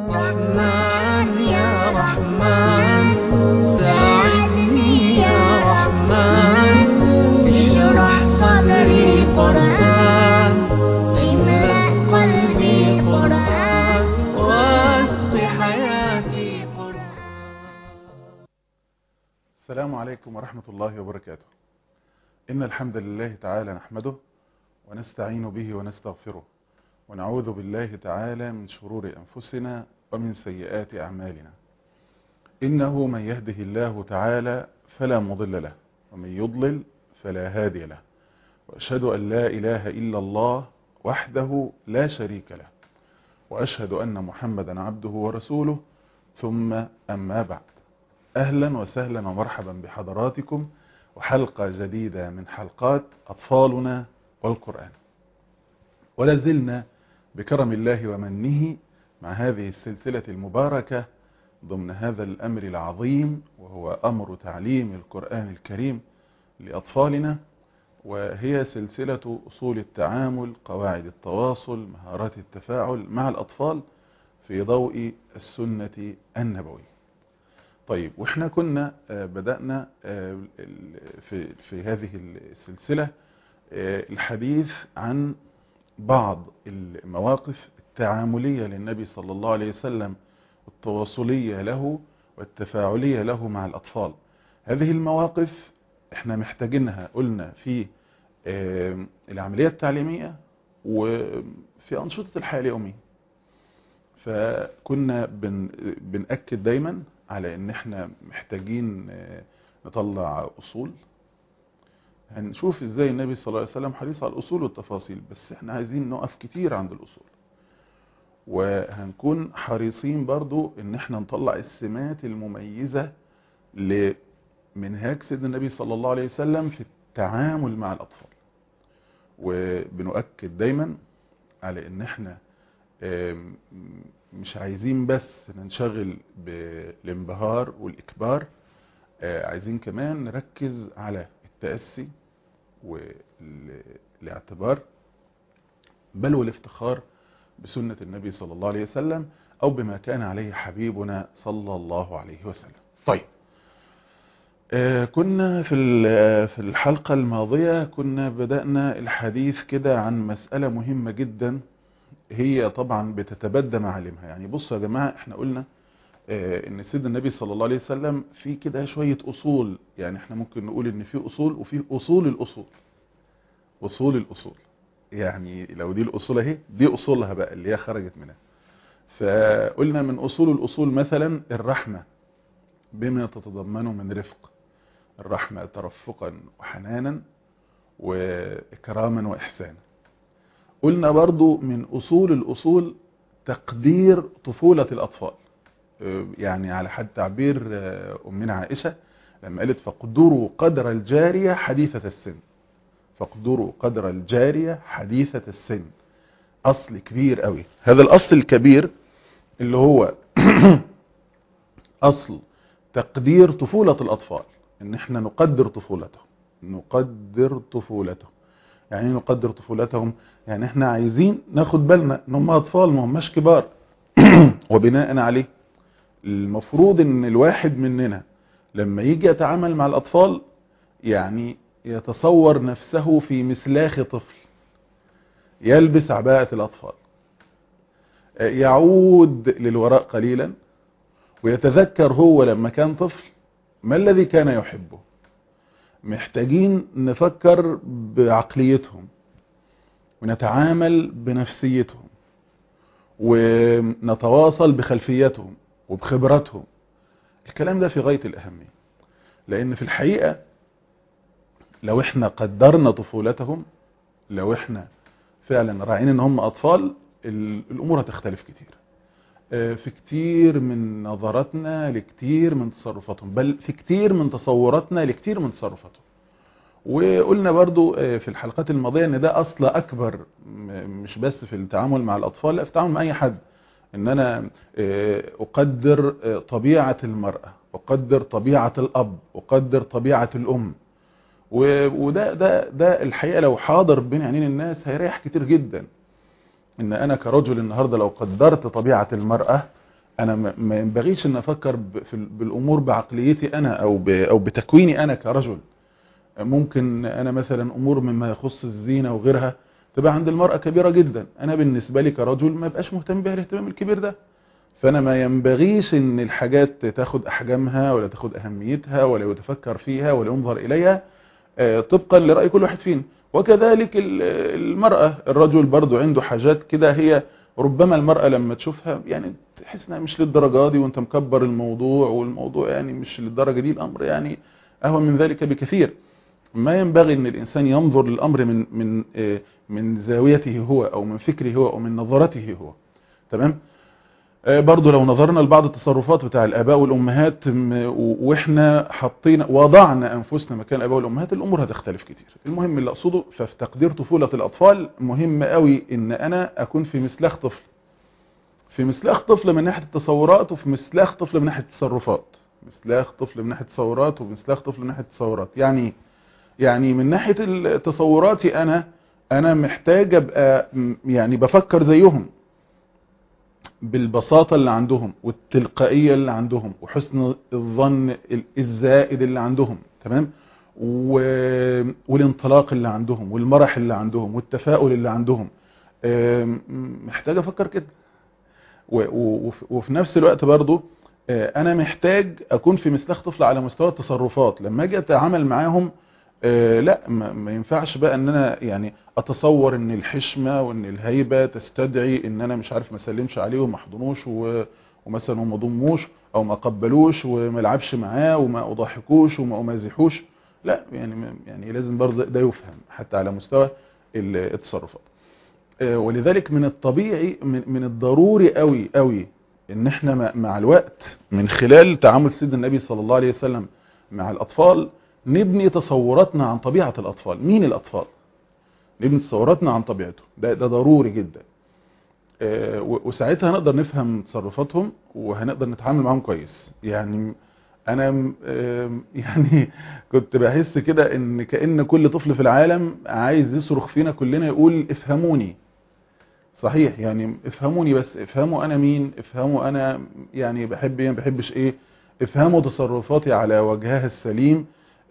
رحمن يا رحمن ساعدني يا رحمن اشرح صدري قرآن املأ قلبي قرآن واسق حياتي قرآن السلام عليكم ورحمة الله وبركاته إن الحمد لله تعالى نحمده ونستعين به ونستغفره ونعوذ بالله تعالى من شرور أنفسنا ومن سيئات أعمالنا إنه من يهده الله تعالى فلا مضل له ومن يضلل فلا هادي له وأشهد أن لا إله إلا الله وحده لا شريك له وأشهد أن محمدا عبده ورسوله ثم أما بعد أهلا وسهلا ومرحبا بحضراتكم وحلقة جديدة من حلقات أطفالنا والقرآن ولازلنا بكرم الله ومنه مع هذه السلسلة المباركة ضمن هذا الأمر العظيم وهو أمر تعليم القرآن الكريم لأطفالنا وهي سلسلة أصول التعامل قواعد التواصل مهارات التفاعل مع الأطفال في ضوء السنة النبوية طيب واحنا كنا بدأنا في, في هذه السلسلة الحديث عن بعض المواقف التعاملية للنبي صلى الله عليه وسلم والتواصلية له والتفاعلية له مع الأطفال هذه المواقف احنا محتاجينها قلنا في العملية التعليمية وفي أنشطة الحياة اليومية فكنا بن بنأكد دايما على ان احنا محتاجين نطلع اصول هنشوف ازاي النبي صلى الله عليه وسلم حريص على الاصول والتفاصيل بس احنا عايزين نقف كتير عند الاصول وهنكون حريصين برضو ان احنا نطلع السمات المميزة لمنهاج سيدنا النبي صلى الله عليه وسلم في التعامل مع الاطفال وبنؤكد دايما على ان احنا مش عايزين بس ننشغل بالانبهار والإكبار عايزين كمان نركز على التأسي والاعتبار بل والافتخار بسنة النبي صلى الله عليه وسلم أو بما كان عليه حبيبنا صلى الله عليه وسلم طيب كنا في في الحلقة الماضية كنا بدأنا الحديث كده عن مسألة مهمة جدا هي طبعا بتتبدى معالمها يعني بصوا يا جماعة احنا قلنا اه ان سيدنا النبي صلى الله عليه وسلم في كده شوية اصول يعني احنا ممكن نقول ان في اصول وفي اصول الاصول اصول الاصول يعني لو دي الاصول اهي دي اصولها بقى اللي هي خرجت منها فقلنا من اصول الاصول مثلا الرحمة بما تتضمنه من رفق الرحمة ترفقا وحنانا واكراما واحسانا قلنا برضو من أصول الأصول تقدير طفولة الأطفال يعني على حد تعبير أمنا عائشة لما قالت فاقدروا قدر الجارية حديثة السن فاقدروا قدر الجارية حديثة السن أصل كبير قوي هذا الأصل الكبير اللي هو أصل تقدير طفولة الأطفال إن احنا نقدر طفولتهم نقدر طفولتهم يعني نقدر طفولتهم يعني احنا عايزين ناخد بالنا ان هم اطفال ما هماش كبار وبناء عليه المفروض ان الواحد مننا لما يجي يتعامل مع الاطفال يعني يتصور نفسه في مسلاخ طفل يلبس عباءة الاطفال يعود للوراء قليلا ويتذكر هو لما كان طفل ما الذي كان يحبه محتاجين نفكر بعقليتهم ونتعامل بنفسيتهم ونتواصل بخلفيتهم وبخبرتهم الكلام ده في غاية الأهمية لأن في الحقيقة لو احنا قدرنا طفولتهم لو احنا فعلا راعين ان هم أطفال الأمور هتختلف كتير في كتير من نظراتنا لكتير من تصرفاتهم بل في كتير من تصوراتنا لكتير من تصرفاتهم وقلنا برضو في الحلقات الماضية ان ده اصل اكبر مش بس في التعامل مع الاطفال لا في التعامل مع اي حد ان انا اقدر طبيعة المرأة اقدر طبيعة الاب اقدر طبيعة الام وده ده ده الحقيقة لو حاضر بين عينين الناس هيريح كتير جدا ان انا كرجل النهاردة لو قدرت طبيعة المرأة انا ما ما ينبغيش ان افكر ب- في ال- بالامور بعقليتي انا او ب- او بتكويني انا كرجل ممكن انا مثلا امور مما يخص الزينه وغيرها تبقى عند المراه كبيره جدا انا بالنسبه لي كرجل ما بقاش مهتم بها الاهتمام الكبير ده فانا ما ينبغيش ان الحاجات تاخد احجامها ولا تاخد اهميتها ولا يتفكر فيها ولا ينظر اليها آه، طبقا لراي كل واحد فينا وكذلك ال- المراه الرجل برضو عنده حاجات كده هي ربما المراه لما تشوفها يعني تحس انها مش للدرجه دي وانت مكبر الموضوع والموضوع يعني مش للدرجه دي الامر يعني اهون من ذلك بكثير ما ينبغي ان الانسان ينظر للامر من من آه، من زاويته هو او من فكره هو او من نظرته هو تمام آه، برضو لو نظرنا لبعض التصرفات بتاع الاباء والامهات م- و- واحنا حطينا وضعنا انفسنا مكان الاباء والامهات الامور هتختلف كتير المهم اللي اقصده ففي تقدير طفوله الاطفال مهم قوي ان انا اكون في مسلاخ طفل في مسلاخ طفل من ناحيه التصورات وفي مسلاخ طفل من ناحيه التصرفات مسلاخ طفل من ناحيه التصورات ومسلاخ طفل من ناحيه التصورات يعني إيه؟ يعني من ناحيه تصوراتي انا انا محتاج ابقى م- يعني بفكر زيهم بالبساطة اللي عندهم والتلقائية اللي عندهم وحسن الظن ال- الزائد اللي عندهم تمام و- والانطلاق اللي عندهم والمرح اللي عندهم والتفاؤل اللي عندهم آم، محتاج افكر كده و- و- وف- وفي نفس الوقت برضو آه، انا محتاج اكون في مسلاخ طفل على مستوى التصرفات لما اجي اتعامل معاهم آه، لا ما ما ينفعش بقى ان انا يعني اتصور ان الحشمه وان الهيبه تستدعي ان انا مش عارف ما اسلمش عليه وما احضنوش و- ومثلا وما ضموش او ما قبلوش وما العبش معاه وما اضحكوش وما امازحوش لا يعني ما- يعني لازم برضه ده يفهم حتى على مستوى ال- التصرفات آه، ولذلك من الطبيعي من من الضروري قوي قوي ان احنا مع- مع الوقت من خلال تعامل سيدنا النبي صلى الله عليه وسلم مع الاطفال نبني تصوراتنا عن طبيعة الاطفال مين الاطفال نبني تصوراتنا عن طبيعته ده ده ضروري جدا آه، و- وساعتها هنقدر نفهم تصرفاتهم وهنقدر نتعامل معاهم كويس يعني انا م- آم، يعني كنت بحس كده ان كأن كل طفل في العالم عايز يصرخ فينا كلنا يقول افهموني صحيح يعني افهموني بس افهموا انا مين افهموا انا يعني بحب ايه ما بحبش ايه افهموا تصرفاتي على وجهها السليم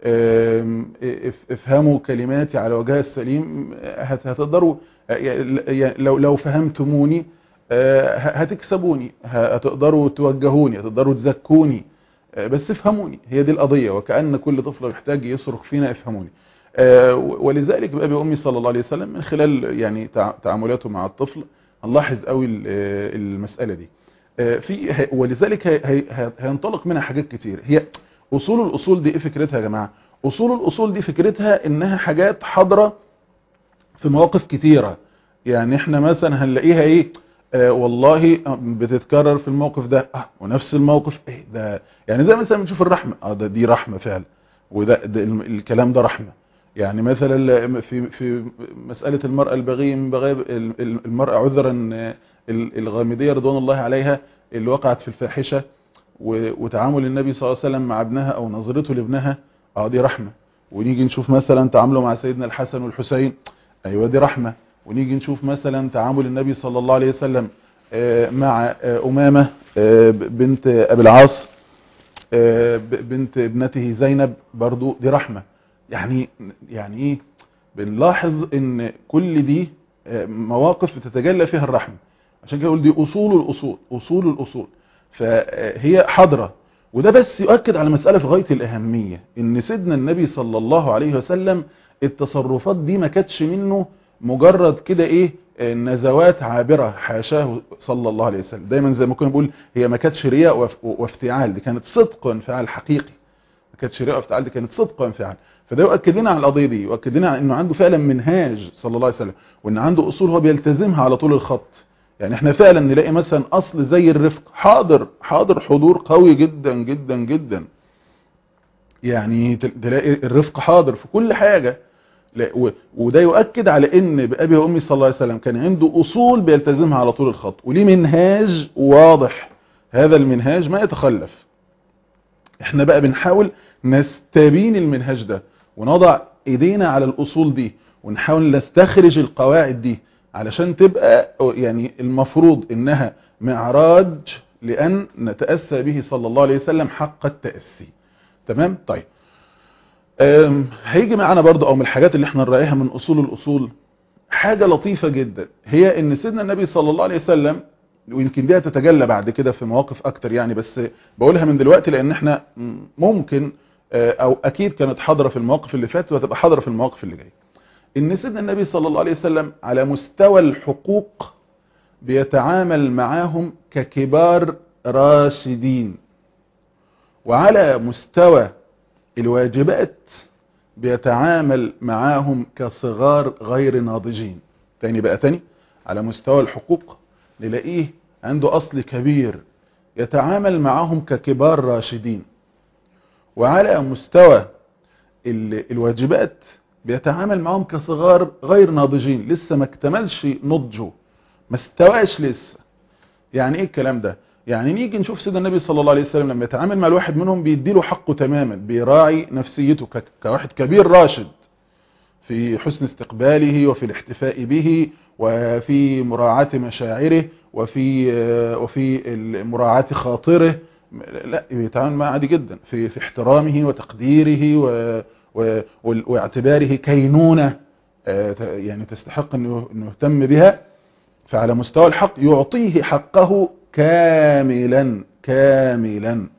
آم، اف- افهموا كلماتي على وجهها السليم هت- هتقدروا يعني لو لو فهمتموني آه، ه- هتكسبوني ه- هتقدروا توجهوني هتقدروا تزكوني آه، بس افهموني هي دي القضية وكأن كل طفل محتاج يصرخ فينا افهموني آه، ولذلك بأبي وأمي صلى الله عليه وسلم من خلال يعني تع- تعاملاته مع الطفل نلاحظ قوي ال- آه، المسألة دي آه، في ه- ولذلك هي- هي- هي- هينطلق منها حاجات كتير هي أصول الأصول دي إيه فكرتها يا جماعة أصول الأصول دي فكرتها إنها حاجات حاضرة في مواقف كتيرة يعني احنا مثلا هنلاقيها ايه آه والله آه، بتتكرر في الموقف ده اه ونفس الموقف ايه ده يعني زي مثلا بنشوف الرحمة اه ده دي رحمة فعلا وده ده الم- الكلام ده رحمة يعني مثلا في في مسألة المرأة البغي من بغي ال- ال- المرأة عذرا آه، ال- الغامدية رضوان الله عليها اللي وقعت في الفاحشة و- وتعامل النبي صلى الله عليه وسلم مع ابنها او نظرته لابنها اه دي رحمة ونيجي نشوف مثلا تعامله مع سيدنا الحسن والحسين ايوه دي رحمة ونيجي نشوف مثلا تعامل النبي صلى الله عليه وسلم آه، مع آه، أمامة آه، ب- بنت أبي العاص آه، ب- بنت ابنته زينب برضو دي رحمة يعني يعني ايه بنلاحظ ان كل دي آه، مواقف بتتجلى فيها الرحمة عشان كده اقول دي اصول الاصول اصول الاصول فهي حاضرة وده بس يؤكد على مسألة في غاية الأهمية ان سيدنا النبي صلى الله عليه وسلم التصرفات دي ما كانتش منه مجرد كده ايه آه، نزوات عابرة حاشاه صلى الله عليه وسلم دايما زي ما كنا بنقول هي ما كانتش رياء واف- وافتعال دي كانت صدق وانفعال حقيقي ما كانتش رياء وافتعال دي كانت صدق وانفعال فده يؤكد لنا على القضية دي يؤكد لنا على انه عنده فعلا منهاج صلى الله عليه وسلم وان عنده اصول هو بيلتزمها على طول الخط يعني احنا فعلا نلاقي مثلا اصل زي الرفق حاضر حاضر حضور قوي جدا جدا جدا يعني تل- تلاقي الرفق حاضر في كل حاجة لا و- وده يؤكد على ان بأبي وأمي صلى الله عليه وسلم كان عنده أصول بيلتزمها على طول الخط وليه منهاج واضح هذا المنهاج ما يتخلف احنا بقى بنحاول نستبين المنهاج ده ونضع ايدينا على الأصول دي ونحاول نستخرج القواعد دي علشان تبقى يعني المفروض انها معراج لأن نتأسى به صلى الله عليه وسلم حق التأسي تمام طيب أم، هيجي معانا برضو او من الحاجات اللي احنا نراعيها من اصول الاصول حاجة لطيفة جدا هي ان سيدنا النبي صلى الله عليه وسلم ويمكن دي هتتجلى بعد كده في مواقف اكتر يعني بس بقولها من دلوقتي لان احنا م- ممكن آه، او اكيد كانت حاضرة في المواقف اللي فاتت وهتبقى حاضرة في المواقف اللي جايه ان سيدنا النبي صلى الله عليه وسلم على مستوى الحقوق بيتعامل معاهم ككبار راشدين وعلى مستوى الواجبات بيتعامل معاهم كصغار غير ناضجين تاني بقى تاني على مستوى الحقوق نلاقيه عنده أصل كبير يتعامل معاهم ككبار راشدين وعلى مستوى ال- الواجبات بيتعامل معاهم كصغار غير ناضجين لسه ما اكتملش نضجه ما استواش لسه يعني ايه الكلام ده يعني نيجي نشوف سيدنا النبي صلى الله عليه وسلم لما يتعامل مع الواحد منهم بيديله حقه تماما بيراعي نفسيته ك- كواحد كبير راشد في حسن استقباله وفي الاحتفاء به وفي مراعاة مشاعره وفي آه، وفي ال- مراعاة خاطره لا بيتعامل معه عادي جدا في في احترامه وتقديره و و وال- واعتباره كينونة آه، ت- يعني تستحق انه إنه يهتم بها فعلى مستوى الحق يعطيه حقه كاملا كاملا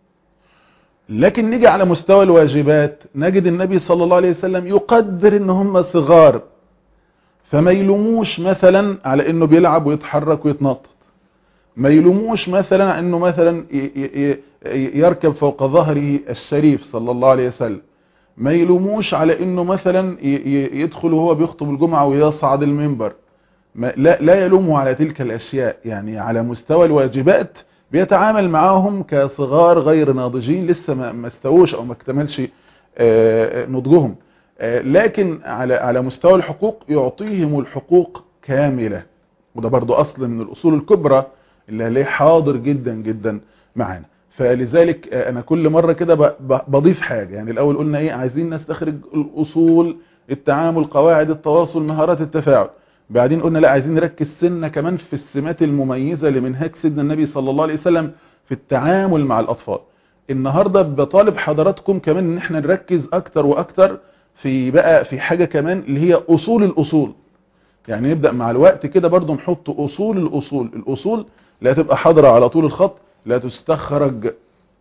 لكن نيجي على مستوى الواجبات نجد النبي صلى الله عليه وسلم يقدر ان هم صغار فما يلوموش مثلا على انه بيلعب ويتحرك ويتنطط ما يلوموش مثلا على انه مثلا ي- ي- ي- يركب فوق ظهره الشريف صلى الله عليه وسلم ما يلوموش على انه مثلا ي- ي- يدخل وهو بيخطب الجمعة ويصعد المنبر ما لا, لا يلومه على تلك الأشياء يعني على مستوى الواجبات بيتعامل معاهم كصغار غير ناضجين لسه ما ما استووش أو ما اكتملش آه، نضجهم آه، لكن على على مستوى الحقوق يعطيهم الحقوق كاملة وده برضو أصل من الأصول الكبرى اللي عليه حاضر جدا جدا معانا فلذلك آه، أنا كل مرة كده ب- ب- بضيف حاجة يعني الأول قلنا إيه عايزين نستخرج الأصول التعامل قواعد التواصل مهارات التفاعل بعدين قلنا لا عايزين نركز سنة كمان في السمات المميزة لمنهاج سيدنا النبي صلى الله عليه وسلم في التعامل مع الأطفال النهاردة بطالب حضراتكم كمان ان احنا نركز اكتر واكتر في بقى في حاجة كمان اللي هي اصول الاصول يعني نبدأ مع الوقت كده برضو نحط اصول الاصول الاصول لا تبقى حاضرة على طول الخط لا تستخرج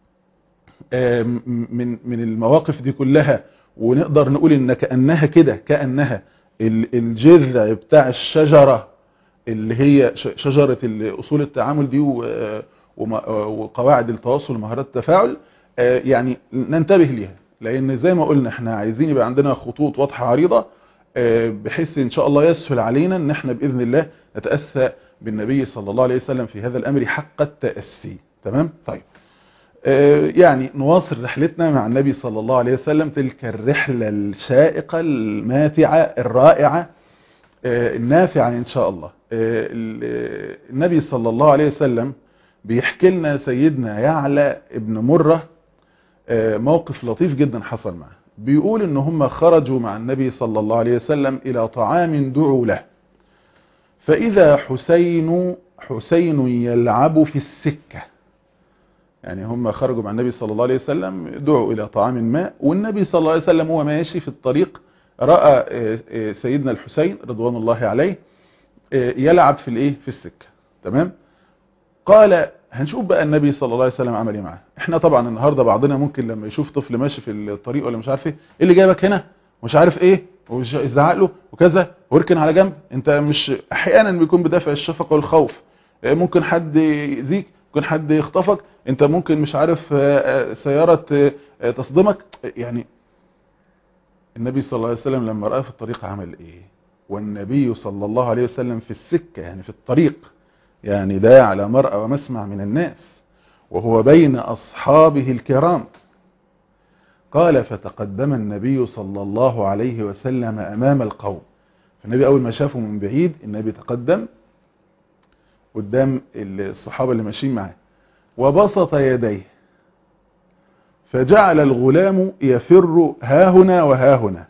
آه، م- من من المواقف دي كلها ونقدر نقول ان كأنها كده كأنها ال- الجذع بتاع الشجرة اللي هي ش- شجرة ال- اصول التعامل دي و- وما- وقواعد التواصل ومهارات التفاعل آه، يعني ننتبه ليها لان زي ما قلنا احنا عايزين يبقى عندنا خطوط واضحة عريضة آه، بحيث ان شاء الله يسهل علينا ان احنا باذن الله نتأسى بالنبي صلى الله عليه وسلم في هذا الامر حق التأسي تمام طيب آه، يعني نواصل رحلتنا مع النبي صلى الله عليه وسلم تلك الرحلة الشائقة الماتعة الرائعة آه، النافعة إن شاء الله آه، ال- آه، النبي صلى الله عليه وسلم بيحكي لنا سيدنا يعلى ابن مرة آه، موقف لطيف جدا حصل معه بيقول ان هم خرجوا مع النبي صلى الله عليه وسلم الى طعام دعوا له فاذا حسين حسين يلعب في السكة يعني هم خرجوا مع النبي صلى الله عليه وسلم دعوا الى طعام ما والنبي صلى الله عليه وسلم هو ماشي في الطريق رأى آه، آه، سيدنا الحسين رضوان الله عليه آه، يلعب في الايه في السكة تمام قال هنشوف بقى النبي صلى الله عليه وسلم عمل ايه معاه احنا طبعا النهارده بعضنا ممكن لما يشوف طفل ماشي في الطريق ولا مش عارف ايه ايه اللي جايبك هنا مش عارف ايه ويزعق له وكذا ويركن على جنب انت مش احيانا بيكون بدافع الشفقه والخوف آه، ممكن حد يأذيك ممكن حد يخطفك انت ممكن مش عارف آه، آه، سياره آه، آه، تصدمك يعني النبي صلى الله عليه وسلم لما رأى في الطريق عمل ايه والنبي صلى الله عليه وسلم في السكة يعني في الطريق يعني ده على مرأى ومسمع من الناس وهو بين أصحابه الكرام قال فتقدم النبي صلى الله عليه وسلم أمام القوم فالنبي أول ما شافه من بعيد النبي تقدم قدام الصحابة اللي ماشيين معاه وبسط يديه فجعل الغلام يفر ها هنا وها هنا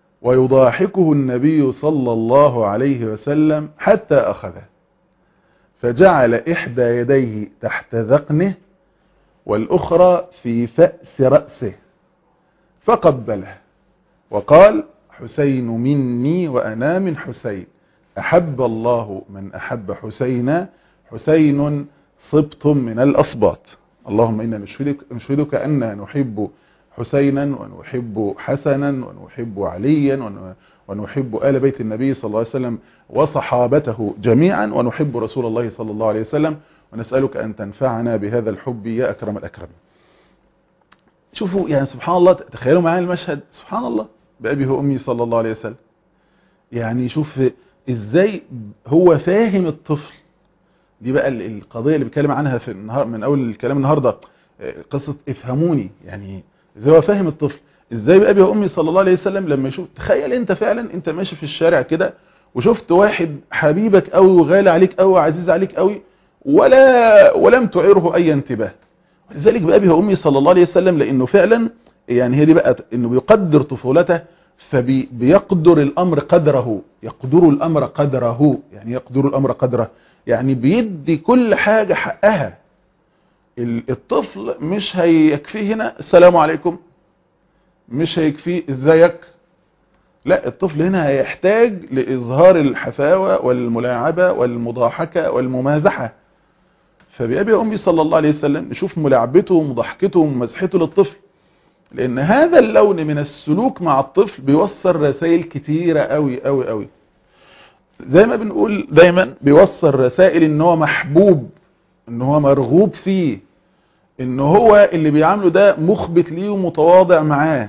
ويضاحكه النبي صلى الله عليه وسلم حتى أخذه فجعل إحدى يديه تحت ذقنه والأخرى في فأس رأسه فقبله وقال حسين مني وأنا من حسين أحب الله من أحب حسينا حسين صبت من الأصباط اللهم إنا نشهدك, نشهدك أننا نحب حسينا ونحب حسنا ونحب عليا ونحب آل بيت النبي صلى الله عليه وسلم وصحابته جميعا ونحب رسول الله صلى الله عليه وسلم ونسألك أن تنفعنا بهذا الحب يا أكرم الأكرم شوفوا يعني سبحان الله تخيلوا معايا المشهد سبحان الله بأبي وأمي صلى الله عليه وسلم يعني شوف ازاي هو فاهم الطفل دي بقى القضية اللي بيتكلم عنها في النهار من اول الكلام النهاردة قصة افهموني يعني ازاي هو فاهم الطفل ازاي بأبي وامي صلى الله عليه وسلم لما يشوف تخيل انت فعلا انت ماشي في الشارع كده وشفت واحد حبيبك قوي وغالي عليك قوي وعزيز عليك قوي ولا ولم تعيره اي انتباه لذلك بأبي وامي صلى الله عليه وسلم لانه فعلا يعني هي دي بقى انه بيقدر طفولته فبيقدر الامر قدره يقدر الامر قدره يعني يقدر الامر قدره يعني بيدي كل حاجة حقها الطفل مش هيكفيه هنا السلام عليكم مش هيكفيه ازيك لا الطفل هنا هيحتاج لإظهار الحفاوة والملاعبة والمضاحكة والممازحة فبأبي أمي صلى الله عليه وسلم نشوف ملاعبته ومضاحكته ومزحته للطفل لأن هذا اللون من السلوك مع الطفل بيوصل رسائل كتيرة قوي قوي قوي زي ما بنقول دايما بيوصل رسائل ان هو محبوب ان هو مرغوب فيه ان هو اللي بيعامله ده مخبت ليه ومتواضع معاه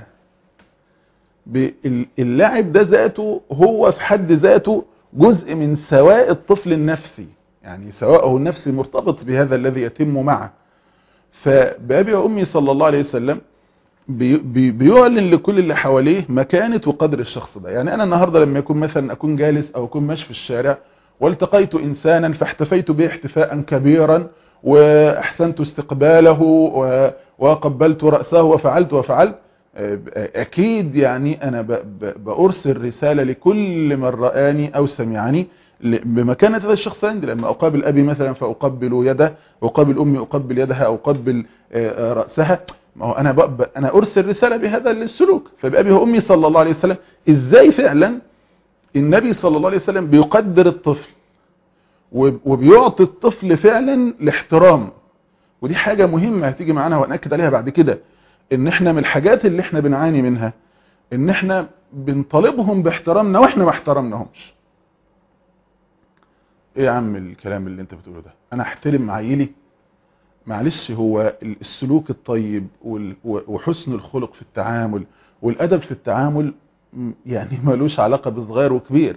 اللاعب ده ذاته هو في حد ذاته جزء من سواء الطفل النفسي يعني سواءه النفسي مرتبط بهذا الذي يتم معه فبأبي وأمي صلى الله عليه وسلم بي بيعلن لكل اللي حواليه مكانة وقدر الشخص ده يعني أنا النهاردة لما يكون مثلا أكون جالس أو أكون ماشي في الشارع والتقيت إنسانا فاحتفيت به احتفاء كبيرا وأحسنت استقباله وقبلت رأسه وفعلت وفعلت أكيد يعني أنا بأرسل رسالة لكل من رآني أو سمعني بمكانة هذا الشخص عندي لما أقابل أبي مثلا فأقبل يده وأقابل أمي أقبل يدها أو أقبل رأسها ما هو أنا, أنا أرسل رسالة بهذا السلوك فبأبي وأمي صلى الله عليه وسلم إزاي فعلا النبي صلى الله عليه وسلم بيقدر الطفل وبيعطي الطفل فعلا الاحترام ودي حاجة مهمة هتيجي معانا وأنأكد عليها بعد كده ان احنا من الحاجات اللي احنا بنعاني منها ان احنا بنطالبهم باحترامنا واحنا ما احترمناهمش ايه يا عم الكلام اللي انت بتقوله ده انا احترم عيلي معلش هو السلوك الطيب وحسن الخلق في التعامل والادب في التعامل يعني ملوش علاقة بصغير وكبير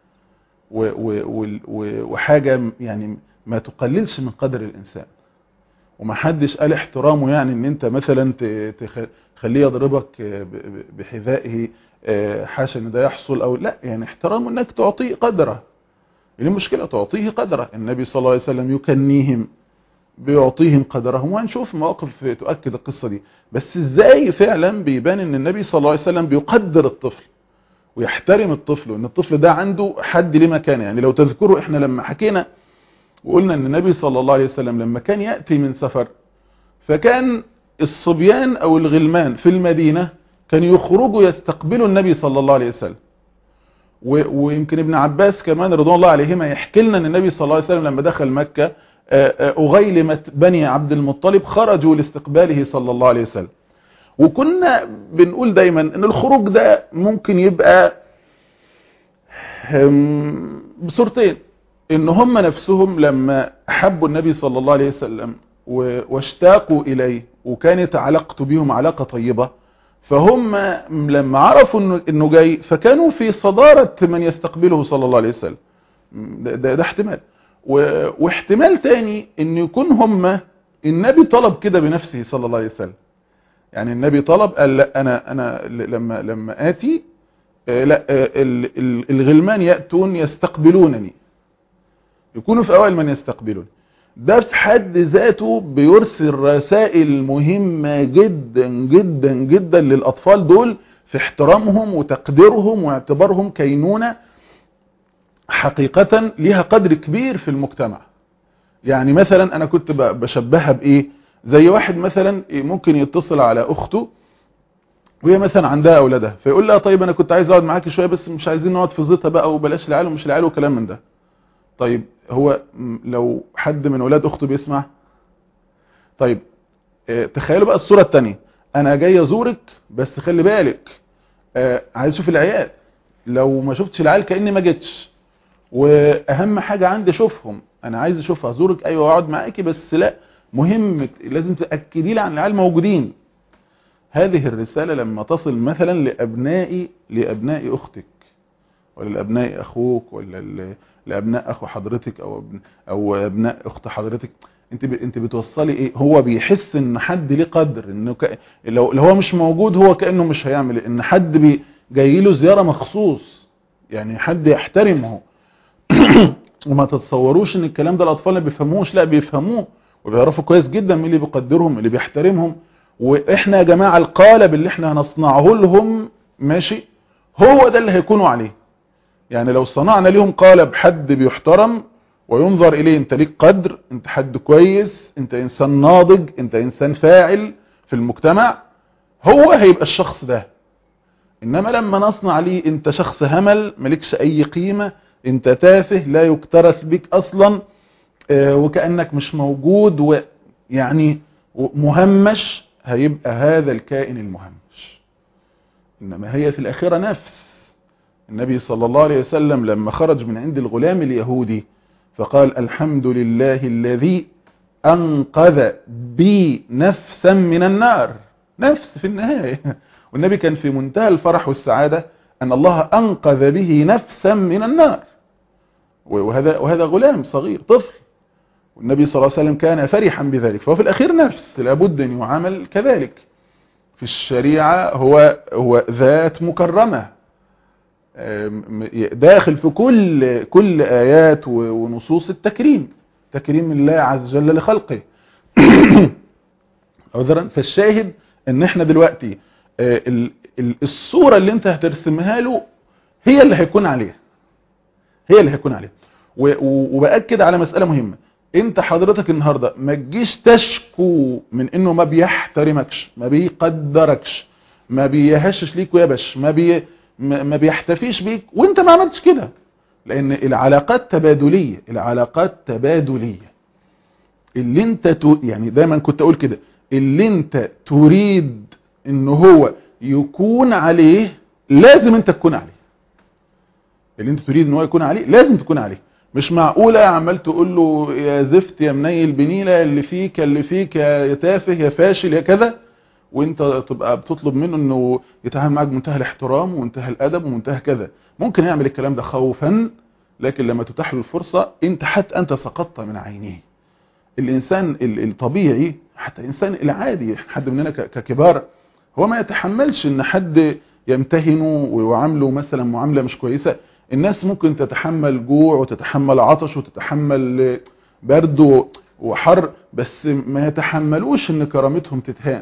وحاجة يعني ما تقللش من قدر الانسان ومحدش قال احترامه يعني ان انت مثلا تخليه يضربك بحذائه حاشا ان ده يحصل او لا يعني احترامه انك تعطيه قدره يعني المشكلة تعطيه قدره النبي صلى الله عليه وسلم يكنيهم بيعطيهم قدرهم وهنشوف مواقف تؤكد القصة دي بس ازاي فعلا بيبان ان النبي صلى الله عليه وسلم بيقدر الطفل ويحترم الطفل وان الطفل ده عنده حد ليه مكانه يعني لو تذكروا احنا لما حكينا وقلنا ان النبي صلى الله عليه وسلم لما كان يأتي من سفر فكان الصبيان او الغلمان في المدينة كان يخرجوا يستقبلوا النبي صلى الله عليه وسلم ويمكن ابن عباس كمان رضوان الله عليهما يحكي لنا ان النبي صلى الله عليه وسلم لما دخل مكة أغيلمة بني عبد المطلب خرجوا لاستقباله صلى الله عليه وسلم وكنا بنقول دايما ان الخروج ده ممكن يبقى بصورتين ان هم نفسهم لما حبوا النبي صلى الله عليه وسلم واشتاقوا اليه وكانت علاقته بهم علاقة طيبة فهم لما عرفوا انه, إنه جاي فكانوا في صدارة من يستقبله صلى الله عليه وسلم ده, ده, ده احتمال واحتمال تاني ان يكون هم النبي طلب كده بنفسه صلى الله عليه وسلم يعني النبي طلب قال لا انا انا لما لما اتي لا الغلمان ياتون يستقبلونني يكونوا في اوائل من يستقبلون ده في حد ذاته بيرسل رسائل مهمة جدا جدا جدا للأطفال دول في احترامهم وتقديرهم واعتبارهم كينونة حقيقة ليها قدر كبير في المجتمع يعني مثلا انا كنت ب- بشبهها بايه زي واحد مثلا ممكن يتصل على اخته وهي مثلا عندها اولادها فيقول لها طيب انا كنت عايز اقعد معاكي شويه بس مش عايزين نقعد في زيطه بقى وبلاش العيال ومش العيال وكلام من ده طيب هو م- لو حد من اولاد اخته بيسمع طيب آه، تخيلوا بقى الصوره الثانيه انا جاي ازورك بس خلي بالك آه، عايز اشوف العيال لو ما شفتش العيال كاني ما جيتش واهم حاجه عندي اشوفهم انا عايز اشوفها ازورك ايوه واقعد معاكي بس لا مهم لازم تاكدي لي عن العيال موجودين هذه الرساله لما تصل مثلا لابناء لابناء اختك ولا لابناء اخوك ولا ل- لابناء اخو حضرتك او ابن او ابناء اخت حضرتك انت ب... انت بتوصلي ايه هو بيحس ان حد ليه قدر انه ك... لو... لو هو مش موجود هو كانه مش هيعمل إيه؟ ان حد بي... جاي له زياره مخصوص يعني حد يحترمه وما تتصوروش ان الكلام ده الاطفال ما بيفهموش لا بيفهموه وبيعرفوا كويس جدا مين اللي بيقدرهم اللي بيحترمهم واحنا يا جماعه القالب اللي احنا هنصنعه لهم ماشي هو ده اللي هيكونوا عليه يعني لو صنعنا ليهم قالب حد بيحترم وينظر اليه انت ليك قدر انت حد كويس انت انسان ناضج انت انسان فاعل في المجتمع هو هيبقى الشخص ده انما لما نصنع ليه انت شخص همل مالكش اي قيمة انت تافه لا يكترث بك اصلا آه، وكأنك مش موجود ويعني مهمش هيبقى هذا الكائن المهمش انما هي في الاخرة نفس النبي صلى الله عليه وسلم لما خرج من عند الغلام اليهودي فقال الحمد لله الذي أنقذ بي نفسا من النار نفس في النهاية والنبي كان في منتهى الفرح والسعادة أن الله أنقذ به نفسا من النار وهذا, وهذا غلام صغير طفل والنبي صلى الله عليه وسلم كان فرحا بذلك فهو في الأخير نفس لابد أن يعامل كذلك في الشريعة هو, هو ذات مكرمة داخل في كل كل آيات ونصوص التكريم تكريم الله عز وجل لخلقه عذرا فالشاهد ان احنا دلوقتي الصورة اللي انت هترسمها له هي اللي هيكون عليها هي اللي هيكون عليها وبأكد على مسألة مهمة انت حضرتك النهاردة ما تجيش تشكو من انه ما بيحترمكش ما بيقدركش ما بيهشش ليك ويبش ما بي ما بيحتفيش بيك وانت ما عملتش كده لان العلاقات تبادلية العلاقات تبادلية اللي انت تو يعني دايما كنت اقول كده اللي انت تريد ان هو يكون عليه لازم انت تكون عليه اللي انت تريد ان هو يكون عليه لازم تكون عليه مش معقولة عمال تقول له يا زفت يا منيل بنيلة اللي فيك اللي فيك يا تافه يا فاشل يا كذا وانت تبقى بتطلب منه انه يتعامل معاك بمنتهى الاحترام ومنتهى الادب ومنتهى كذا ممكن يعمل الكلام ده خوفا لكن لما تتاح له الفرصة انت حتى انت سقطت من عينيه الانسان الطبيعي حتى الانسان العادي حد مننا ككبار هو ما يتحملش ان حد يمتهنه ويعامله مثلا معاملة مش كويسة الناس ممكن تتحمل جوع وتتحمل عطش وتتحمل برد وحر بس ما يتحملوش ان كرامتهم تتهان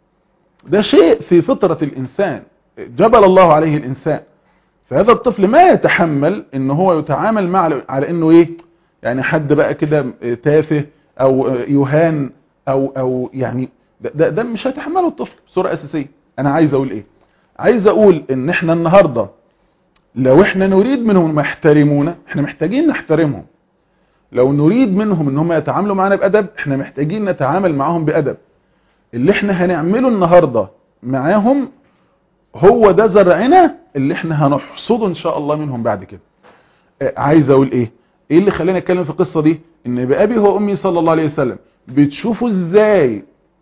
ده شيء في فطرة الإنسان جبل الله عليه الإنسان فهذا الطفل ما يتحمل ان هو يتعامل مع على انه ايه يعني حد بقى كده تافه او يهان او او يعني ده, ده, ده مش هيتحمله الطفل بصورة اساسية انا عايز اقول ايه عايز اقول ان احنا النهاردة لو احنا نريد منهم ما يحترمونا احنا محتاجين نحترمهم لو نريد منهم ان هم يتعاملوا معنا بأدب احنا محتاجين نتعامل معهم بأدب اللي احنا هنعمله النهاردة معاهم هو ده زرعنا اللي احنا هنحصده ان شاء الله منهم بعد كده عايز اقول ايه ايه اللي خلاني اتكلم في القصة دي ان بأبي وامي صلى الله عليه وسلم بتشوفوا ازاي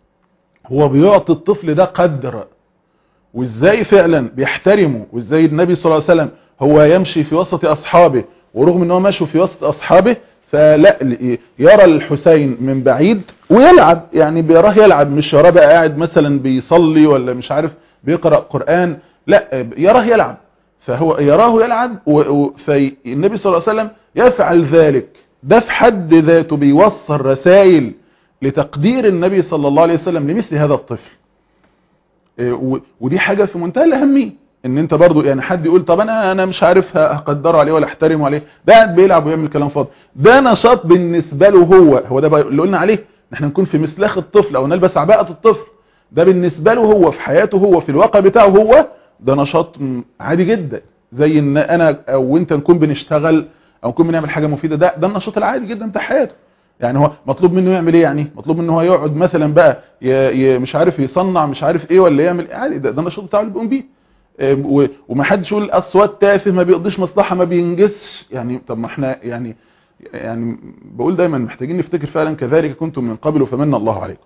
هو بيعطي الطفل ده قدر وازاي فعلا بيحترمه وازاي النبي صلى الله عليه وسلم هو يمشي في وسط اصحابه ورغم ان هو ماشي في وسط اصحابه فلا يرى الحسين من بعيد ويلعب يعني بيراه يلعب مش يراه بقى قاعد مثلا بيصلي ولا مش عارف بيقرأ قرآن لا يراه يلعب فهو يراه يلعب فالنبي صلى الله عليه وسلم يفعل ذلك ده في حد ذاته بيوصل رسائل لتقدير النبي صلى الله عليه وسلم لمثل هذا الطفل ودي حاجة في منتهى الأهمية ان انت برضو يعني حد يقول طب انا انا مش عارف هقدره عليه ولا احترمه عليه ده قاعد بيلعب ويعمل كلام فاضي ده نشاط بالنسبه له هو هو ده بقى اللي قلنا عليه ان احنا نكون في مسلخ الطفل او نلبس عباءه الطفل ده بالنسبه له هو في حياته هو في الواقع بتاعه هو ده نشاط م- عادي جدا زي ان انا او انت نكون بنشتغل او نكون بنعمل حاجه مفيده ده ده النشاط العادي جدا بتاع حياته يعني هو مطلوب منه يعمل ايه يعني مطلوب منه هو يقعد مثلا بقى ي... ي... مش عارف يصنع مش عارف ايه ولا يعمل إيه عادي ده, ده النشاط بتاعه اللي بيقوم بيه آه، و- وما حدش يقول اصوات تافه ما بيقضيش مصلحه ما بينجزش يعني طب ما احنا يعني يعني بقول دايما محتاجين نفتكر فعلا كذلك كنتم من قبل فمن الله عليكم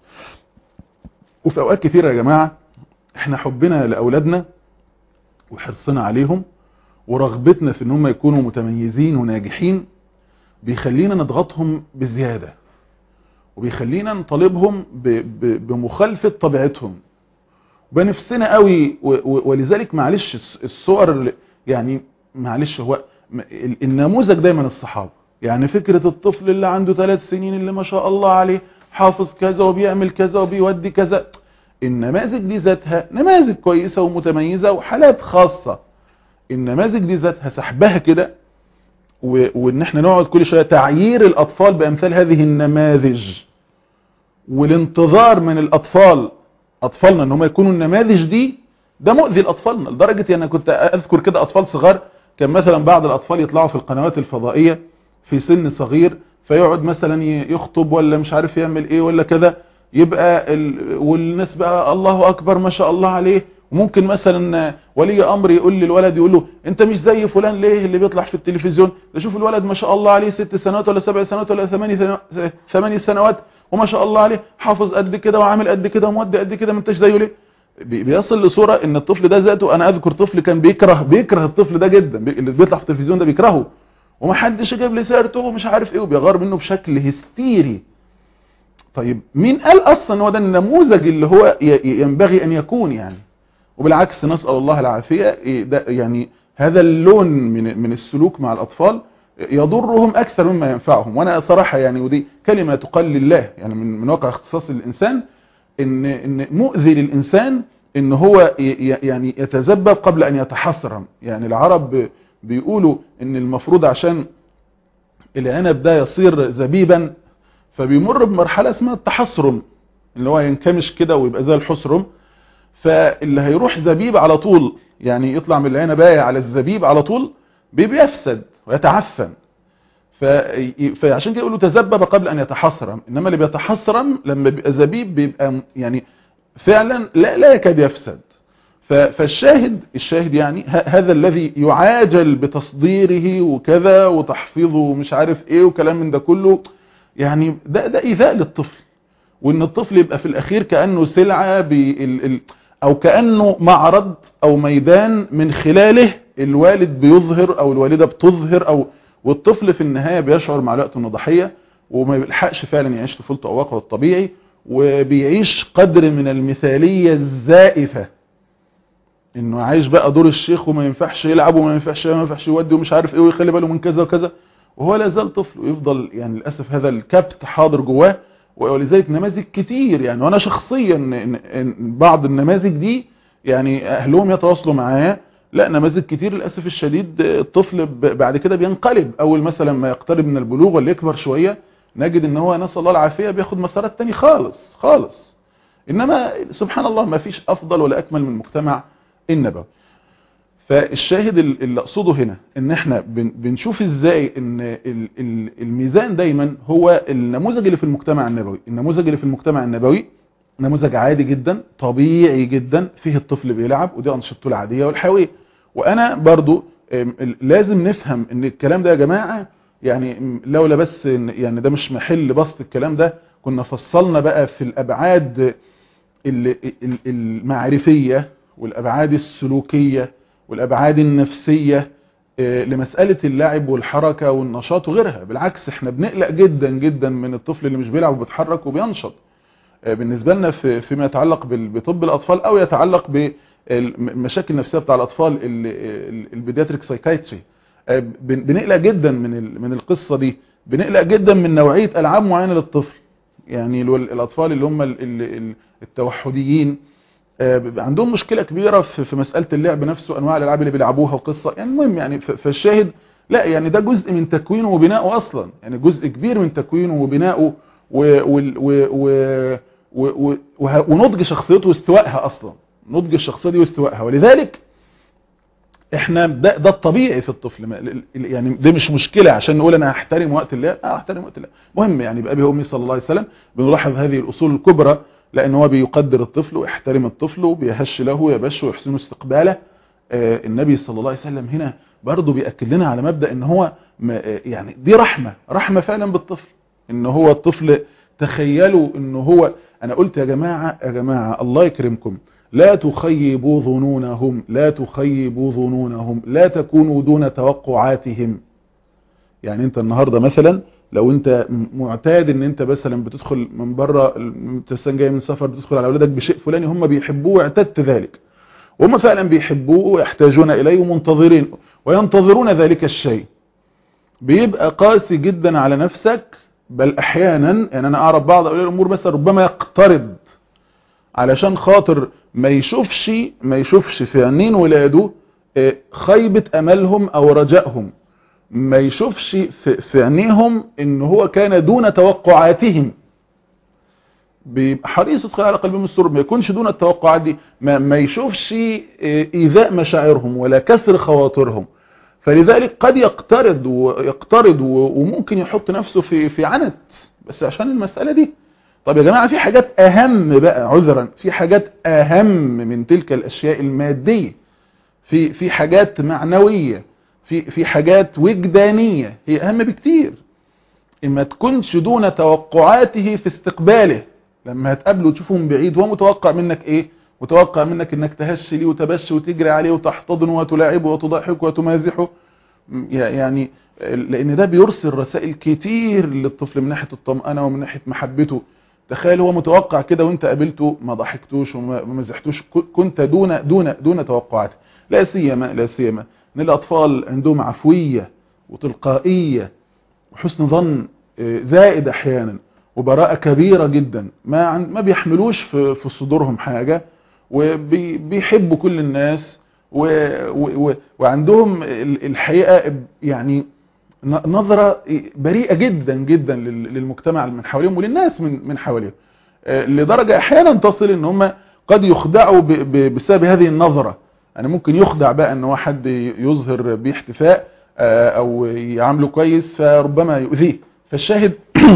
وفي اوقات كثيره يا جماعه احنا حبنا لاولادنا وحرصنا عليهم ورغبتنا في ان هم يكونوا متميزين وناجحين بيخلينا نضغطهم بزياده وبيخلينا نطالبهم ب- ب- بمخالفه طبيعتهم بنفسنا قوي و- و- ولذلك معلش الس- الصور اللي- يعني معلش هو م- ال- النموذج دايما الصحابه يعني فكرة الطفل اللي عنده ثلاث سنين اللي ما شاء الله عليه حافظ كذا وبيعمل كذا وبيودي كذا النماذج دي ذاتها نماذج كويسة ومتميزة وحالات خاصة النماذج دي ذاتها سحبها كده و- وان احنا نقعد كل شوية تعيير الاطفال بامثال هذه النماذج والانتظار من الاطفال اطفالنا ان هم يكونوا النماذج دي ده مؤذي لاطفالنا لدرجه ان انا كنت اذكر كده اطفال صغار كان مثلا بعض الاطفال يطلعوا في القنوات الفضائيه في سن صغير فيقعد مثلا ي- يخطب ولا مش عارف يعمل ايه ولا كذا يبقى ال... والناس بقى الله اكبر ما شاء الله عليه وممكن مثلا ولي امر يقول للولد يقول له انت مش زي فلان ليه اللي بيطلع في التلفزيون ده شوف الولد ما شاء الله عليه ست سنوات ولا سبع سنوات ولا ثماني ثنا- ثماني سنوات وما شاء الله عليه حافظ قد كده وعامل قد كده ومودي قد كده ما انتش زيه ليه بي- بيصل لصوره ان الطفل ده ذاته انا اذكر طفل كان بيكره بيكره الطفل ده جدا بي- اللي بيطلع في التلفزيون ده بيكرهه ومحدش جاب لي سيرته ومش عارف ايه وبيغار منه بشكل هستيري طيب مين قال اصلا ان هو ده النموذج اللي هو ي- ينبغي ان يكون يعني وبالعكس نسال الله العافيه إيه ده يعني هذا اللون من من السلوك مع الاطفال يضرهم اكثر مما ينفعهم وانا صراحه يعني ودي كلمه تقال لله يعني من من واقع اختصاص الانسان ان ان مؤذي للانسان ان هو ي- ي- يعني يتذبب قبل ان يتحسرم يعني العرب بيقولوا ان المفروض عشان العنب ده يصير زبيبا فبيمر بمرحله اسمها التحسرم اللي هو ينكمش كده ويبقى زي الحسرم فاللي هيروح زبيب على طول يعني يطلع من العنبايه على الزبيب على طول بي- بيفسد ويتعفن ف- فعشان كده يقولوا تذبب قبل ان يتحسرم انما اللي بيتحسرم لما بيبقى زبيب بيبقى م- يعني فعلا لا لا يكاد يفسد ف- فالشاهد الشاهد يعني ه- هذا الذي يعاجل بتصديره وكذا وتحفيظه ومش عارف ايه وكلام من ده كله يعني ده ده ايذاء للطفل وان الطفل يبقى في الاخير كانه سلعه بال ال او كانه معرض او ميدان من خلاله الوالد بيظهر او الوالده بتظهر او والطفل في النهايه بيشعر مع الوقت انه ضحيه وما بيلحقش فعلا يعيش طفولته او واقعه الطبيعي وبيعيش قدر من المثاليه الزائفه انه عايش بقى دور الشيخ وما ينفعش يلعب وما ينفعش ما ينفعش يودي ومش عارف ايه ويخلي باله من كذا وكذا وهو لا زال طفل ويفضل يعني للاسف هذا الكبت حاضر جواه ولذلك نماذج كتير يعني وانا شخصيا إن- إن بعض النماذج دي يعني اهلهم يتواصلوا معايا لا نماذج كتير للاسف الشديد الطفل ب- بعد كده بينقلب اول مثلا ما يقترب من البلوغ ولا يكبر شويه نجد ان هو نسال الله العافيه بياخد مسارات تاني خالص خالص انما سبحان الله ما فيش افضل ولا اكمل من المجتمع النبوي فالشاهد ال- اللي اقصده هنا ان احنا بن- بنشوف ازاي ان ال- ال- الميزان دايما هو النموذج اللي في المجتمع النبوي النموذج اللي في المجتمع النبوي نموذج عادي جدا طبيعي جدا فيه الطفل بيلعب ودي انشطته العاديه والحيويه وانا برضو ام، ال- لازم نفهم ان الكلام ده يا جماعه يعني ام، لولا بس إن- يعني ده مش محل بسط الكلام ده كنا فصلنا بقى في الابعاد ال- ال- المعرفيه والابعاد السلوكيه والابعاد النفسيه آه، لمساله اللعب والحركه والنشاط وغيرها بالعكس احنا بنقلق جدا جدا من الطفل اللي مش بيلعب وبيتحرك وبينشط آه، بالنسبه لنا في فيما يتعلق بال- بطب الاطفال او يتعلق بالمشاكل النفسيه بتاع الاطفال البيدياتريك سايكايتري بنقلق جدا من ال- من القصه دي بنقلق جدا من نوعيه العاب معينه للطفل يعني الول- الاطفال اللي هم ال- ال- ال- التوحديين آه، بيبقى عندهم مشكله كبيره في في مساله اللعب نفسه انواع الالعاب اللي بيلعبوها وقصه يعني المهم يعني ف- فالشاهد لا يعني ده جزء من تكوينه وبنائه اصلا يعني جزء كبير من تكوينه وبنائه و وال- و و و و وه- ونضج شخصيته واستوائها اصلا نضج الشخصيه دي واستوائها ولذلك احنا ده, ده الطبيعي في الطفل ما- ال- ال- يعني ده مش مشكله عشان نقول انا هحترم وقت اللعب اه احترم وقت اللعب مهم يعني بابي وامي صلى الله عليه وسلم بنلاحظ هذه الاصول الكبرى لان هو بيقدر الطفل ويحترم الطفل وبيهش له ويبش ويحسن استقباله آه، النبي صلى الله عليه وسلم هنا برضه بيأكد لنا على مبدأ ان هو ما- آه، يعني دي رحمة رحمة فعلا بالطفل ان هو الطفل تخيلوا ان هو انا قلت يا جماعة يا جماعة الله يكرمكم لا تخيبوا ظنونهم لا تخيبوا ظنونهم لا تكونوا دون توقعاتهم يعني انت النهاردة مثلا لو انت معتاد ان انت مثلا بتدخل من بره انت لسه جاي من سفر بتدخل على اولادك بشيء فلاني هم بيحبوه واعتدت ذلك وهم فعلا بيحبوه ويحتاجون اليه ومنتظرين وينتظرون ذلك الشيء بيبقى قاسي جدا على نفسك بل احيانا يعني انا اعرف بعض اولياء الامور بس ربما يقترض علشان خاطر ما يشوفش ما يشوفش في عينين ولاده آه، خيبة املهم او رجائهم ما يشوفش في, في عينيهم ان هو كان دون توقعاتهم بيبقى حريص يدخل على قلبهم السرور ما يكونش دون التوقعات دي ما, ما يشوفش آه، ايذاء مشاعرهم ولا كسر خواطرهم فلذلك قد يقترض ويقترض و- وممكن يحط نفسه في في عنت بس عشان المسألة دي طب يا جماعة في حاجات اهم بقى عذرا في حاجات اهم من تلك الاشياء المادية في في حاجات معنوية في في حاجات وجدانية هي اهم بكتير اما تكونش دون توقعاته في استقباله لما هتقابله تشوفه من بعيد هو متوقع منك ايه متوقع منك انك تهش ليه وتبش وتجري عليه وتحتضنه وتلاعبه وتضحكه وتمازحه م- يعني لان ده بيرسل رسائل كتير للطفل من ناحية الطمأنة ومن ناحية محبته تخيل هو متوقع كده وانت قابلته ما ضحكتوش وما ما مزحتوش ك- كنت دون دون دون توقعات لا سيما لا سيما ان الاطفال عندهم عفوية وتلقائية وحسن ظن آه، زائد احيانا وبراءة كبيرة جدا ما عن ما بيحملوش في في صدورهم حاجة وبيحبوا كل الناس و و و وعندهم ال- الحقيقة يعني ن- نظرة بريئة جدا جدا لل- للمجتمع من حواليهم وللناس من من حواليهم آه، لدرجة احيانا تصل ان هم قد يخدعوا ب- ب- بسبب هذه النظرة يعني ممكن يخدع بقى ان هو حد يظهر بيه احتفاء آه، او يعامله كويس فربما يؤذيه فالشاهد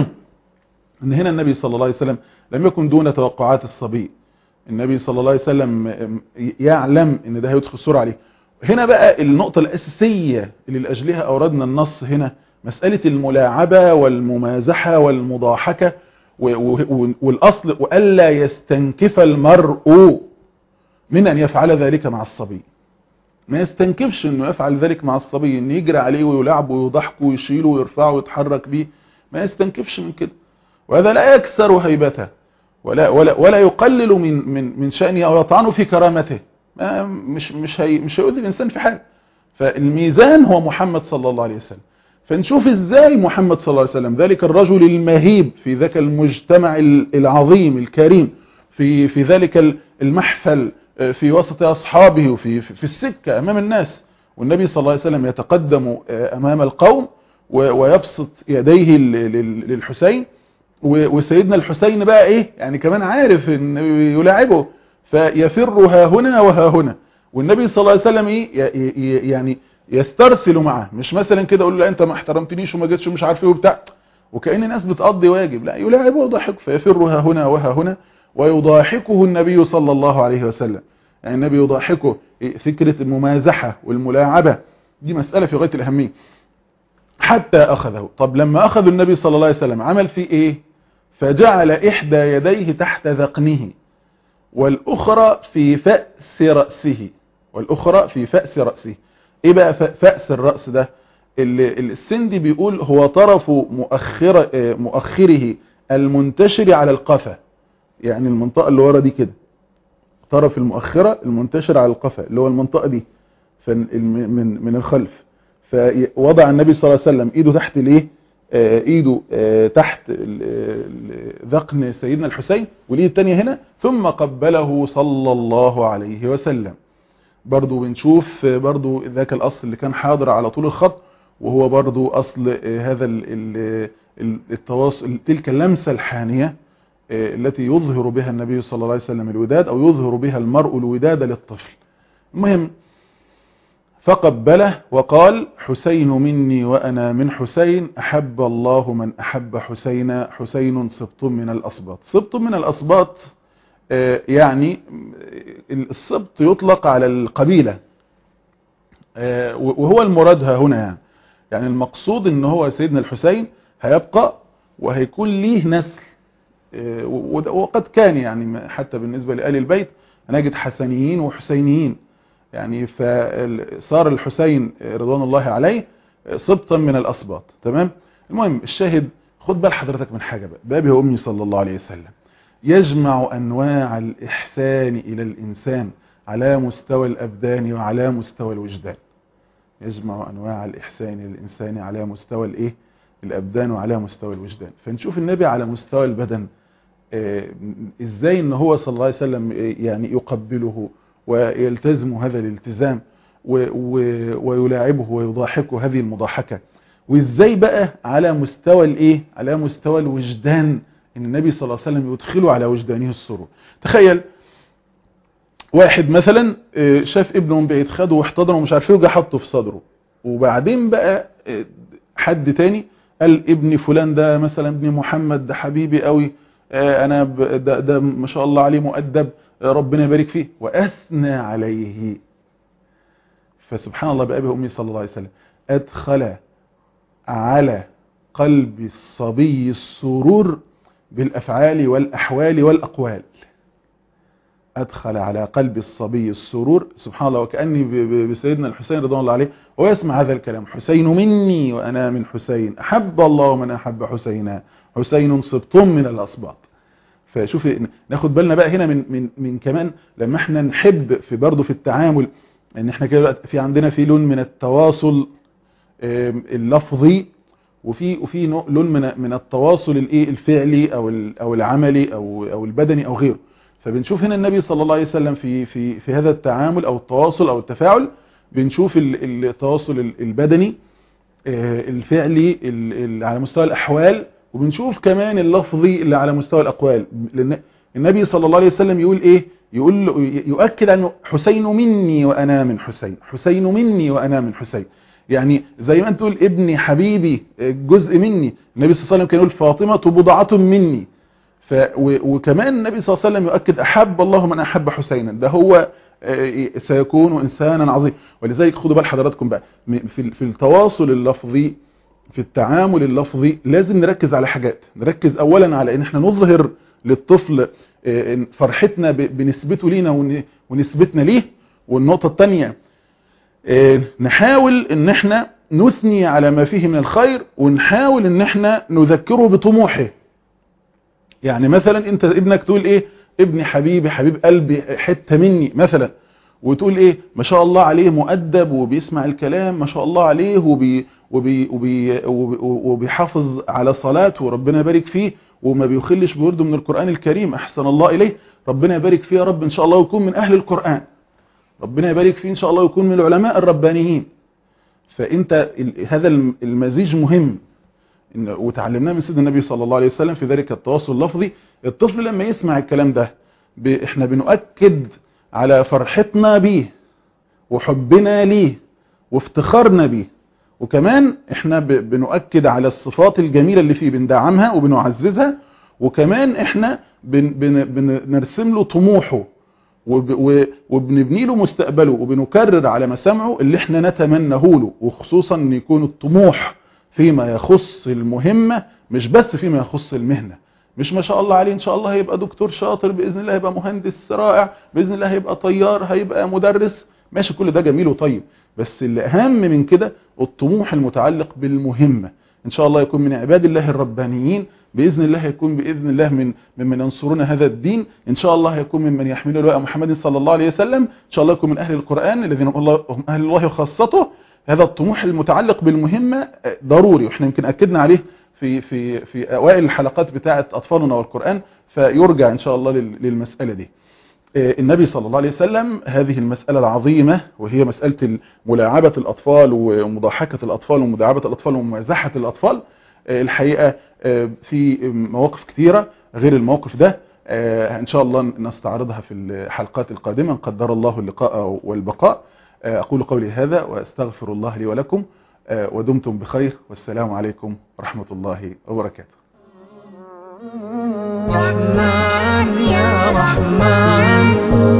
ان هنا النبي صلى الله عليه وسلم لم يكن دون توقعات الصبي النبي صلى الله عليه وسلم يعلم ان ده هيدخل السرعه عليه هنا بقى النقطة الأساسية اللي لأجلها أوردنا النص هنا مسألة الملاعبة والممازحة والمضاحكة و- و- والأصل وألا يستنكف المرء من أن يفعل ذلك مع الصبي ما يستنكفش أنه يفعل ذلك مع الصبي أن يجري عليه ويلعبه ويضحكه ويشيله ويرفعه ويتحرك به ما يستنكفش من كده وهذا لا يكسر هيبته ولا ولا ولا يقلل من من من شأنه أو يطعن في كرامته ما مش مش هي مش هيؤذي الإنسان في حاجة فالميزان هو محمد صلى الله عليه وسلم فنشوف ازاي محمد صلى الله عليه وسلم ذلك الرجل المهيب في ذاك المجتمع العظيم الكريم في في ذلك المحفل في وسط أصحابه وفي في السكة أمام الناس والنبي صلى الله عليه وسلم يتقدم أمام القوم ويبسط يديه للحسين وسيدنا الحسين بقى ايه يعني كمان عارف ان يلاعبه فيفر ها هنا وها هنا والنبي صلى الله عليه وسلم ايه يعني يسترسل معه مش مثلا كده اقول له لا انت ما احترمتنيش وما جيتش مش عارف ايه وبتاع وكأن الناس بتقضي واجب لا يلاعبه ويضحك فيفر ها هنا وها هنا ويضاحكه النبي صلى الله عليه وسلم يعني النبي يضاحكه فكرة الممازحة والملاعبة دي مسألة في غاية الأهمية حتى أخذه طب لما أخذ النبي صلى الله عليه وسلم عمل فيه إيه فجعل إحدى يديه تحت ذقنه والأخرى في فأس رأسه والأخرى في فأس رأسه إيه بقى فأس الرأس ده السندي بيقول هو طرف مؤخر مؤخره المنتشر على القفا يعني المنطقة اللي ورا دي كده طرف المؤخرة المنتشر على القفا اللي هو المنطقة دي من من الخلف فوضع النبي صلى الله عليه وسلم ايده تحت الايه ايده تحت ذقن سيدنا الحسين والايد الثانيه هنا ثم قبله صلى الله عليه وسلم برضو بنشوف برضو ذاك الاصل اللي كان حاضر على طول الخط وهو برضو اصل هذا التواصل تلك اللمسه الحانيه التي يظهر بها النبي صلى الله عليه وسلم الوداد او يظهر بها المرء الوداد للطفل المهم فقبله وقال حسين مني وأنا من حسين أحب الله من أحب حسين حسين سبط من الأصباط سبط من الأصباط يعني السبط يطلق على القبيلة وهو المرادها هنا يعني يعني المقصود ان هو سيدنا الحسين هيبقى وهيكون ليه نسل وقد كان يعني حتى بالنسبة لآل البيت نجد حسنيين وحسينيين يعني فصار الحسين رضوان الله عليه سبطا من الأسباط تمام المهم الشاهد خد بال حضرتك من حاجة بقى بابي وأمي صلى الله عليه وسلم يجمع أنواع الإحسان إلى الإنسان على مستوى الأبدان وعلى مستوى الوجدان يجمع أنواع الإحسان إلى الإنسان على مستوى الإيه الأبدان وعلى مستوى الوجدان فنشوف النبي على مستوى البدن إزاي إن هو صلى الله عليه وسلم يعني يقبله ويلتزم هذا الالتزام ويلاعبه ويضاحكه هذه المضاحكة وازاي بقى على مستوى الايه على مستوى الوجدان ان النبي صلى الله عليه وسلم يدخله على وجدانه السرور تخيل واحد مثلا شاف ابنه من بعيد خده واحتضنه ومش عارف ايه وجا حطه في صدره وبعدين بقى حد تاني قال ابن فلان ده مثلا ابن محمد ده حبيبي قوي انا ده, ده ما شاء الله عليه مؤدب ربنا يبارك فيه وأثنى عليه فسبحان الله بأبي وأمي صلى الله عليه وسلم أدخل على قلب الصبي السرور بالأفعال والأحوال والأقوال أدخل على قلب الصبي السرور سبحان الله وكأني بسيدنا الحسين رضوان الله عليه ويسمع هذا الكلام حسين مني وأنا من حسين أحب الله من أحب حسينا حسين سبط من الأصباط فشوفي ناخد بالنا بقى هنا من من من كمان لما احنا نحب في برضه في التعامل ان احنا كده في عندنا في لون من التواصل اللفظي وفي وفي لون من من التواصل الايه الفعلي او او العملي او او البدني او غيره فبنشوف هنا النبي صلى الله عليه وسلم في في في هذا التعامل او التواصل او التفاعل بنشوف التواصل البدني الفعلي على مستوى الاحوال وبنشوف كمان اللفظي اللي على مستوى الأقوال لأن النبي صلى الله عليه وسلم يقول إيه يقول يؤكد أنه حسين مني وأنا من حسين حسين مني وأنا من حسين يعني زي ما انت تقول ابني حبيبي جزء مني النبي صلى الله عليه وسلم كان يقول فاطمة بضعة مني ف وكمان النبي صلى الله عليه وسلم يؤكد أحب الله من أحب حسينا ده هو سيكون إنسانا عظيم ولذلك خدوا بال حضراتكم بقى في التواصل اللفظي في التعامل اللفظي لازم نركز على حاجات نركز اولا على ان احنا نظهر للطفل فرحتنا بنسبته لينا ونسبتنا ليه والنقطة الثانية نحاول ان احنا نثني على ما فيه من الخير ونحاول ان احنا نذكره بطموحه يعني مثلا انت ابنك تقول ايه ابني حبيبي حبيب قلبي حتة مني مثلا وتقول ايه ما شاء الله عليه مؤدب وبيسمع الكلام ما شاء الله عليه وبي وبي وبي وبيحافظ على صلاته وربنا يبارك فيه وما بيخلش بورده من القرآن الكريم أحسن الله إليه ربنا يبارك فيه يا رب إن شاء الله يكون من أهل القرآن ربنا يبارك فيه إن شاء الله يكون من العلماء الربانيين فأنت هذا المزيج مهم وتعلمناه من سيدنا النبي صلى الله عليه وسلم في ذلك التواصل اللفظي الطفل لما يسمع الكلام ده احنا بنؤكد على فرحتنا بيه وحبنا ليه وافتخارنا بيه وكمان احنا بنؤكد على الصفات الجميلة اللي فيه بندعمها وبنعززها وكمان احنا بن بن بنرسم له طموحه وبنبني له مستقبله وبنكرر على مسامعه اللي احنا نتمناه له وخصوصا ان يكون الطموح فيما يخص المهمة مش بس فيما يخص المهنة مش ما شاء الله عليه ان شاء الله هيبقى دكتور شاطر باذن الله هيبقى مهندس رائع باذن الله هيبقى طيار هيبقى مدرس ماشي كل ده جميل وطيب بس اللي اهم من كده الطموح المتعلق بالمهمة ان شاء الله يكون من عباد الله الربانيين باذن الله يكون باذن الله من ممن ينصرون هذا الدين ان شاء الله يكون ممن يحملوا لواء محمد صلى الله عليه وسلم ان شاء الله يكون من اهل القرآن الذين هم هم اهل الله وخاصته هذا الطموح المتعلق بالمهمة ضروري واحنا يمكن اكدنا عليه في في في اوائل الحلقات بتاعه اطفالنا والقران فيرجع ان شاء الله لل- للمساله دي آه، النبي صلى الله عليه وسلم هذه المسألة العظيمة وهي مسألة ملاعبة الأطفال ومضاحكة الأطفال ومداعبة الأطفال وممازحة الأطفال آه، الحقيقة آه، في مواقف كثيرة غير الموقف ده آه، إن شاء الله نستعرضها في الحلقات القادمة قدر الله اللقاء والبقاء آه، أقول قولي هذا وأستغفر الله لي ولكم آه، ودمتم بخير والسلام عليكم ورحمة الله وبركاته رحمن يا رحمن